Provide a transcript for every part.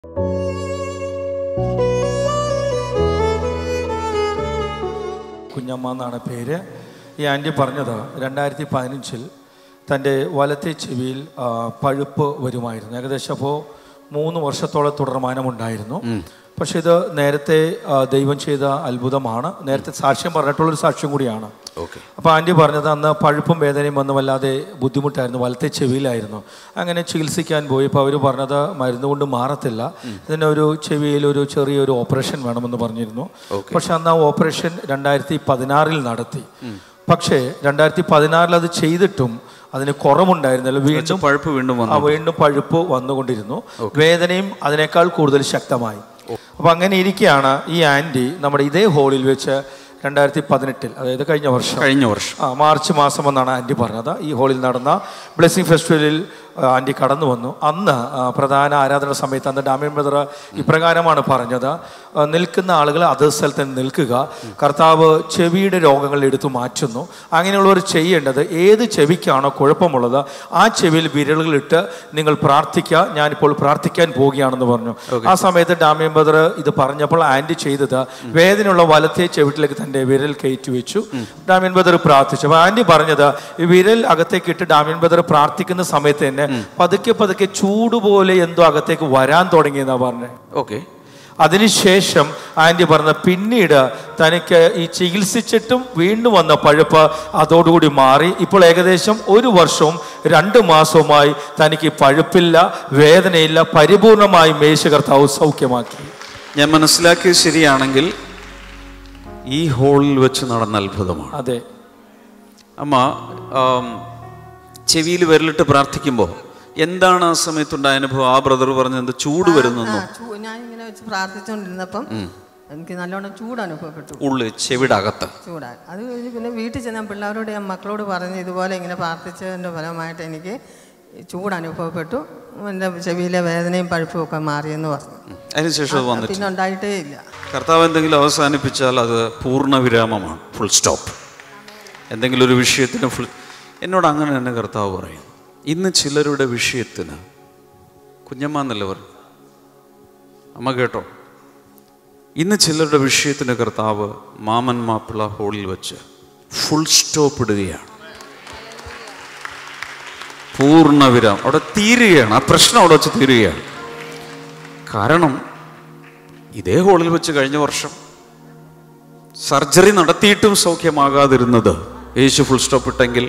കുഞ്ഞമ്മ എന്നാണ് പേര് ഈ ആൻറ്റി പറഞ്ഞത് രണ്ടായിരത്തി പതിനഞ്ചിൽ തൻ്റെ വലത്തെ ചെവിയിൽ ആ, പഴുപ്പ് വരുമായിരുന്നു ഏകദേശം അപ്പോൾ മൂന്ന് വർഷത്തോളം തുടർമാനമുണ്ടായിരുന്നു പക്ഷെ ഇത് നേരത്തെ ആ, ദൈവം ചെയ്ത അത്ഭുതമാണ് നേരത്തെ സാക്ഷ്യം പറഞ്ഞിട്ടുള്ളൊരു സാക്ഷ്യം കൂടിയാണ് ഓക്കെ അപ്പോൾ ആൻറ്റി പറഞ്ഞത് അന്ന് പഴുപ്പും വേദനയും വന്ന് വല്ലാതെ ബുദ്ധിമുട്ടായിരുന്നു വലത്തെ ചെവിയിലായിരുന്നു അങ്ങനെ ചികിത്സിക്കാൻ പോയി ഇപ്പോൾ അവർ പറഞ്ഞത് മരുന്ന് കൊണ്ട് മാറത്തില്ല ഇതിനൊരു ചെവിയിൽ ഒരു ചെറിയൊരു ഓപ്പറേഷൻ വേണമെന്ന് പറഞ്ഞിരുന്നു പക്ഷെ അന്ന് ആ ഓപ്പറേഷൻ രണ്ടായിരത്തി പതിനാറിൽ നടത്തി പക്ഷേ രണ്ടായിരത്തി പതിനാറിൽ അത് ചെയ്തിട്ടും അതിന് കുറവുണ്ടായിരുന്നല്ലോ വീണ്ടും പഴുപ്പ് വീണ്ടും ആ വന്നു വീണ്ടും പഴുപ്പ് വന്നുകൊണ്ടിരുന്നു വേദനയും അതിനേക്കാൾ കൂടുതൽ ശക്തമായി അപ്പൊ അങ്ങനെ ഇരിക്കുകയാണ് ഈ ആന്റി നമ്മുടെ ഇതേ ഹോളിൽ വെച്ച് രണ്ടായിരത്തി പതിനെട്ടിൽ അതായത് കഴിഞ്ഞ വർഷം കഴിഞ്ഞ വർഷം ആ മാർച്ച് മാസം എന്നാണ് ആൻറ്റി പറഞ്ഞത് ഈ ഹോളിൽ നടന്ന ബ്ലെസ്സിങ് ഫെസ്റ്റിവലിൽ ആ, ആൻറ്റി കടന്നു വന്നു അന്ന് ആ, പ്രധാന ആരാധന സമയത്ത് അന്ന് ഡാമിയൻ ബ്രദർ ഇപ്രകാരമാണ് പറഞ്ഞത് ആ, നിൽക്കുന്ന ആളുകൾ അതേ സ്ഥലത്ത് തന്നെ നിൽക്കുക കർത്താവ് ചെവിയുടെ രോഗങ്ങൾ എടുത്തു മാറ്റുന്നു അങ്ങനെയുള്ളവർ ചെയ്യേണ്ടത് ഏത് ചെവിക്കാണോ കുഴപ്പമുള്ളത് ആ ചെവിയിൽ വിരലുകളിട്ട് നിങ്ങൾ പ്രാർത്ഥിക്കുക ഞാനിപ്പോൾ പ്രാർത്ഥിക്കാൻ പോവുകയാണെന്ന് പറഞ്ഞു ആ സമയത്ത് ഡാമിയൻ ബ്രദർ ഇത് പറഞ്ഞപ്പോൾ ആൻറ്റി ചെയ്തത് വേദനയുള്ള വലത്തെ ചെവിട്ടിലേക്ക് തൻ്റെ വിരൽ കയറ്റി വെച്ചു ഡാമിയൻ ബദർ പ്രാർത്ഥിച്ചു അപ്പോൾ ആൻറ്റി പറഞ്ഞത് ഈ വിരൽ അകത്തേക്ക് ഇട്ട് ഡാമിയൻ ബദർ പ്രാർത്ഥിക്കുന്ന സമയത്ത് തന്നെ പതുക്കെ പതുക്കെ ചൂട് പോലെ എന്തോ അകത്തേക്ക് വരാൻ തുടങ്ങിയെന്നാ പറഞ്ഞത് ഓക്കെ അതിനുശേഷം ആൻറ്റി പറഞ്ഞ പിന്നീട് തനിക്ക് ഈ ചികിത്സിച്ചിട്ടും വീണ്ടും വന്ന പഴുപ്പ് അതോടുകൂടി മാറി ഇപ്പോൾ ഏകദേശം ഒരു വർഷവും രണ്ട് മാസവുമായി തനിക്ക് ഈ പഴുപ്പില്ല വേദനയില്ല പരിപൂർണമായി മേശ കർത്താവ് സൗഖ്യമാക്കി ഞാൻ മനസ്സിലാക്കിയത് ശരിയാണെങ്കിൽ ഈ ഹോളിൽ വെച്ച് നടന്ന അത്ഭുതമാണ് അതെ അമ്മ ചെവിയിൽ വിരലിട്ട് പ്രാർത്ഥിക്കുമ്പോൾ എന്താണ് ആ സമയത്തുണ്ടായ അനുഭവം ആ ബ്രദർ പറഞ്ഞത് ചൂട് വരുന്നു ആ, ചൂ- ഞാൻ ഇങ്ങനെ വെച്ച് പ്രാർത്ഥിച്ചുകൊണ്ടിരുന്നപ്പം എനിക്ക് നല്ലോണം ചൂട് അനുഭവപ്പെട്ടു ഉള്ളിൽ ചെവിയുടെ അകത്ത് ചൂടായി അത് കഴിഞ്ഞ് പിന്നെ വീട്ടിൽ ചെന്ന് പിള്ളേരോട് ഞാൻ മക്കളോട് പറഞ്ഞു ഇതുപോലെ ഇങ്ങനെ പ്രാർത്ഥിച്ചതിൻ്റെ ഫലമായിട്ട് എനിക്ക് ചൂട് അനുഭവപ്പെട്ടു എൻ്റെ ചെവിയിലെ വേദനയും പഴുപ്പും ഒക്കെ മാറിയെന്ന് പറഞ്ഞു അതിനുശേഷം അത് വന്നിട്ട് പിന്നെ ഉണ്ടായിട്ടേ ഇല്ല കർത്താവ് എന്തെങ്കിലും അവസാനിപ്പിച്ചാൽ അത് പൂർണ്ണ വിരാമമാണ് ഫുൾ സ്റ്റോപ്പ് എന്തെങ്കിലും ഒരു വിഷയത്തിന് ഫുൾ എന്നോട് അങ്ങനെ തന്നെ കർത്താവ് പറയും ഇന്ന് ചിലരുടെ വിഷയത്തിന് കുഞ്ഞമ്മ എന്നല്ലേ പറഞ്ഞു അമ്മ കേട്ടോ ഇന്ന് ചിലരുടെ വിഷയത്തിന് കർത്താവ് മാമൻ മാപ്പിള ഹോളിൽ വെച്ച് ഫുൾ സ്റ്റോപ്പ് ഇടുകയാണ് പൂർണ്ണ വിരാമം അവിടെ തീരുകയാണ് ആ പ്രശ്നം അവിടെ വെച്ച് തീരുകയാണ് കാരണം ഇതേ ഹോളിൽ വെച്ച് കഴിഞ്ഞ വർഷം സർജറി നടത്തിയിട്ടും സൗഖ്യമാകാതിരുന്നത് യേശു ഫുൾ സ്റ്റോപ്പ് ഇട്ടെങ്കിൽ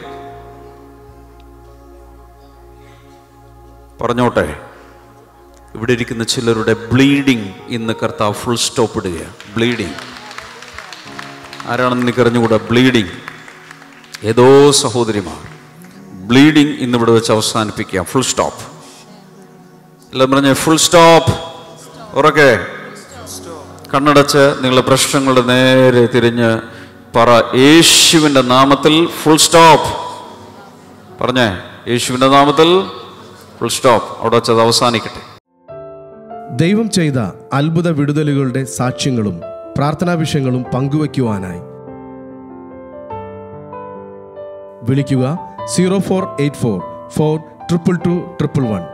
പറഞ്ഞോട്ടെ ഇവിടെ ഇരിക്കുന്ന ചിലരുടെ ബ്ലീഡിങ് ഇന്ന് കർത്താവ് ഫുൾ സ്റ്റോപ്പ് ഇടുകയാണ് ബ്ലീഡിങ് ആരാണെന്ന് എനിക്ക് അറിഞ്ഞുകൂടാ ബ്ലീഡിങ് ഏതോ സഹോദരിമാർ ബ്ലീഡിങ് ഇന്നിവിടെ വെച്ച് അവസാനിപ്പിക്കുക ഫുൾ സ്റ്റോപ്പ് എല്ലാം പറഞ്ഞ ഫുൾ സ്റ്റോപ്പ് ഉറക്കെ കണ്ണടച്ച് നിങ്ങളുടെ പ്രശ്നങ്ങളുടെ നേരെ തിരിഞ്ഞ് പറ യേശുവിൻ്റെ നാമത്തിൽ ഫുൾ സ്റ്റോപ്പ് പറഞ്ഞേ യേശുവിൻ്റെ നാമത്തിൽ ഫുൾ സ്റ്റോപ്പ് അവിടെ വെച്ചത് അവസാനിക്കട്ടെ ദൈവം ചെയ്ത അത്ഭുത വിടുതലുകളുടെ സാക്ഷ്യങ്ങളും പ്രാർത്ഥനാ വിഷയങ്ങളും പങ്കുവയ്ക്കുവാനായി വിളിക്കുക zero four eight four four triple two triple one